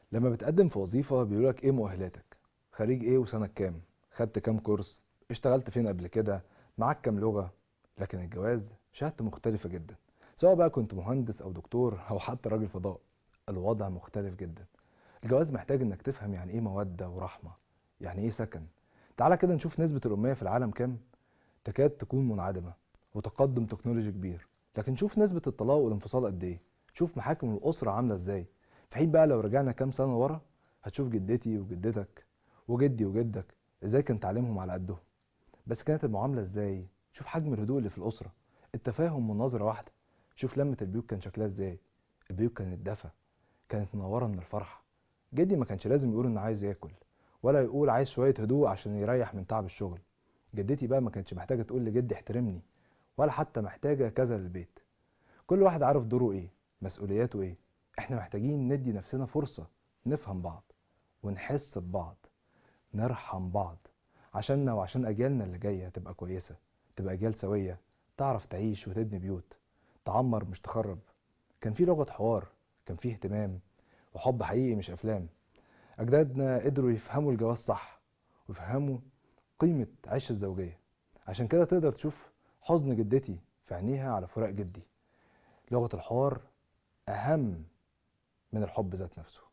لما بتقدم في وظيفة بيقولك ايه مؤهلاتك خريج ايه وسنة كام خدت كام كورس اشتغلت فين قبل كده معاك كام لغة لكن الجواز شهادته مختلفة جدا سواء بقى كنت مهندس او دكتور او حتى راجل فضاء الوضع مختلف جدا الجواز محتاج انك تفهم يعني ايه مودة ورحمة يعني ايه سكن تعالى كده نشوف نسبة الأمية في العالم كام تكاد تكون منعدمة وتقدم تكنولوجي كبير لكن شوف نسبة الطلاق والانفصال قد ايه شوف محاكم الأسرة عاملة ازاي في حين بقى لو رجعنا كام سنة ورا هتشوف جدتي وجدتك وجدي وجدك ازاي كان تعليمهم على قدهم بس كانت المعاملة ازاي شوف حجم الهدوء اللي في الأسرة التفاهم من نظرة واحدة شوف لمة البيوت كان شكلها ازاي البيوت كانت دفى كانت منورة من الفرحة جدي ما كانش لازم يقول انه عايز ياكل ولا يقول عايز شوية هدوء عشان يريح من تعب الشغل جدتي بقى ما كانتش محتاجة تقول لجدي احترمني ولا حتى محتاجة كذا للبيت كل واحد عارف دوره ايه مسؤولياته ايه احنا محتاجين ندي نفسنا فرصة نفهم بعض ونحس ببعض نرحم بعض عشاننا وعشان أجيالنا اللي جاية تبقى كويسة تبقى أجيال سوية تعرف تعيش وتبني بيوت تعمر مش تخرب كان في لغة حوار كان في اهتمام وحب حقيقي مش أفلام أجدادنا قدروا يفهموا الجواز صح ويفهموا قيمة عيش الزوجية عشان كده تقدر تشوف حزن جدتي في عينيها على فراق جدي لغة الحوار أهم من الحب ذات نفسه